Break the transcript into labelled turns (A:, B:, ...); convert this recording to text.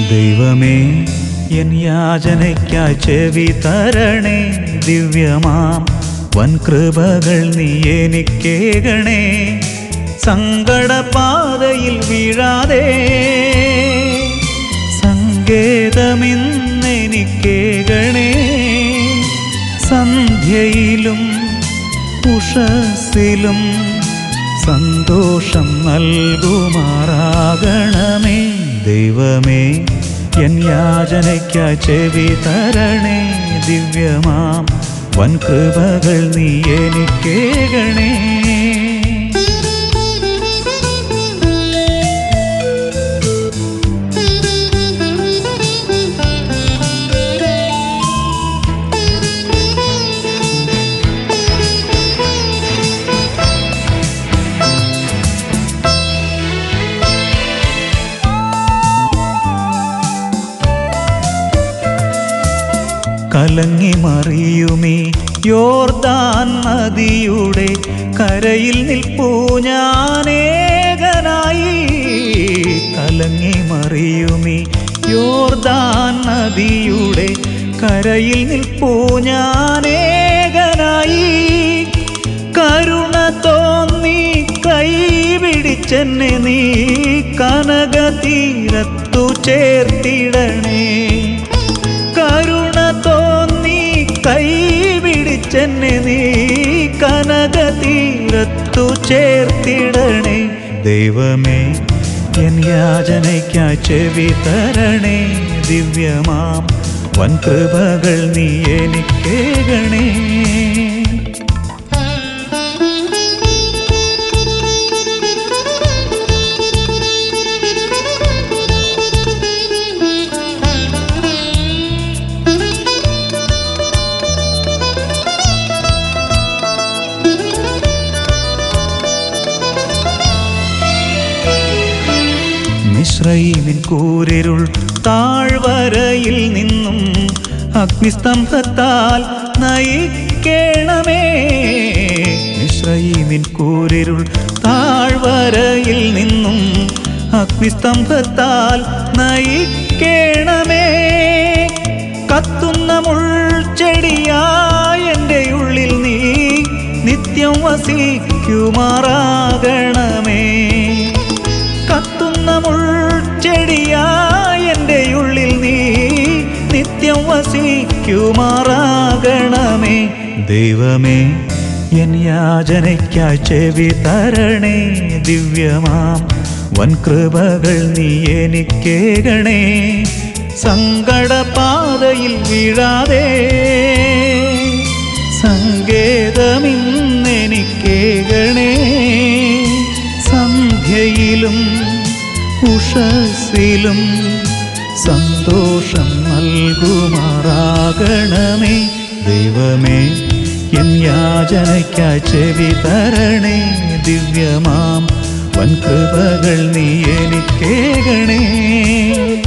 A: ദൈവമേ എൻ യാചനയ്ക്കായി ചെവി തരണേ ദിവ്യമാം വൻകൃപകൾ നീ എനിക്കേകണേ സങ്കടപാതയിൽ വീഴാതെ സങ്കേതമിന്നെനിക്കേകണേ സന്ധ്യയിലും ഉഷസ്സിലും സന്തോഷം നൽകുമാറാകണമേ ദൈവമേ എൻ യാചനയ്ക്കായി ചെവി തരണേ ദിവ്യമാം വൻകൃപകൾ നീ എനിക്കേകണേ കലങ്ങി മറിയുമീ യോർദാൻ നദിയുടെ കരയിൽ നിൽപ്പൂ ഞാനേകനായി കലങ്ങി മറിയുമീ യോർദാൻ നദിയുടെ കരയിൽ നിൽപ്പൂ ഞാനേകനായി കരുണ തോന്നി കൈപിടിച്ചെന്നെ നീ കനക തീരത്തു ചേർത്തിടണേ കരുണ തോന്നി കൈപിടിച്ചെന്നെ നീ കനക തീരത്തു ചേർത്തിടണേ ദൈവമേ എൻ യാചനയ്ക്കായി ചെവി തരണേ ദിവ്യമാം വൻകൃപകൾ നീ എനിക്കേകണേ മിശ്രൈമിൻ കൂരിരുൾ താഴ്വരയിൽ നിന്നും അഗ്നിസ്തംഭത്താൽ നയിക്കേണമേ മിശ്രൈമിൻ കൂരിരുൾ താഴ്വരയിൽ നിന്നും അഗ്നിസ്തംഭത്താൽ നയിക്കേണമേ കത്തുന്ന മുൾച്ചെടിയായ എൻ്റെ ഉള്ളിൽ നീ നിത്യം വസിക്കുമാറാകണമേ കത്തുന്ന മുൾച്ചെടിയായ എൻ്റെ ഉള്ളിൽ നീ നിത്യം വസിക്കുമാറാകണമേ ദൈവമേ എൻ യാചനയ്ക്കായി ചെവി തരണേ ദിവ്യമാം വൻകൃപകൾ നീ എനിക്കേകണേ സങ്കടപാതയിൽ വീഴാതെ സങ്കേതമിന്നെനിക്കേകണേ സന്ധ്യയിലും ഉഷസ്സിലും സന്തോഷം നൽകുമാറാകണമേ ദൈവമേ എൻ യാചനയ്ക്കായി ചെവി തരണേ ദിവ്യമാം വൻകൃപകൾ നീ എനിക്കേകണേ